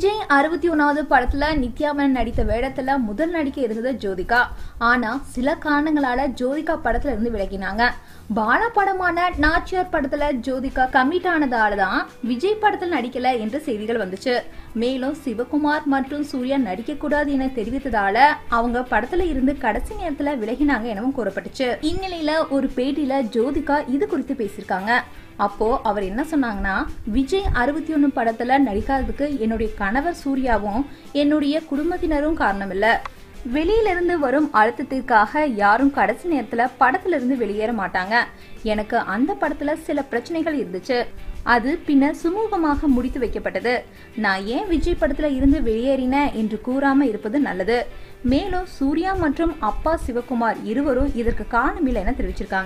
விஜய் அறுபத்தி ஒன்னாவது படத்துல நித்யாமன் நடித்த வேடத்துல முதல் நடிக்க இருந்தது ஜோதிகா ஆனா சில காரணங்களால ஜோதிகா படத்துல இருந்து விலகினாங்க பாலா படமான நாச்சியார் படத்துல ஜோதிகா கமிட் ஆனதால தான் விஜய் படத்தில் நடிக்கல என்ற செய்திகள் வந்துச்சு மேலும் சிவகுமார் மற்றும் சூர்யா நடிக்க கூடாது என தெரிவித்ததால அவங்க படத்துல இருந்து கடைசி நேரத்துல விலகினாங்க எனவும் கூறப்பட்டுச்சு இந்நிலையில ஒரு பேட்டியில ஜோதிகா இது குறித்து பேசியிருக்காங்க அப்போ அவர் என்ன சொன்னாங்கன்னா விஜய் அறுபத்தி ஒன்று படத்துல நடிக்காததுக்கு என்னுடைய கணவர் சூர்யாவும் என்னுடைய குடும்பத்தினரும் காரணம் இல்ல வெளியிலிருந்து வரும் அழுத்தத்திற்காக யாரும் கடைசி நேரத்துல படத்துல இருந்து வெளியேற மாட்டாங்க எனக்கு அந்த படத்துல சில பிரச்சனைகள் இருந்துச்சு அது பின்னர் சுமூகமாக முடித்து வைக்கப்பட்டது நான் ஏன் விஜய் படத்துல இருந்து வெளியேறினேன் என்று கூறாம இருப்பது நல்லது மேலும் சூர்யா மற்றும் அப்பா சிவகுமார் இருவரும் இதற்கு காரணமில்லை என தெரிவிச்சிருக்காங்க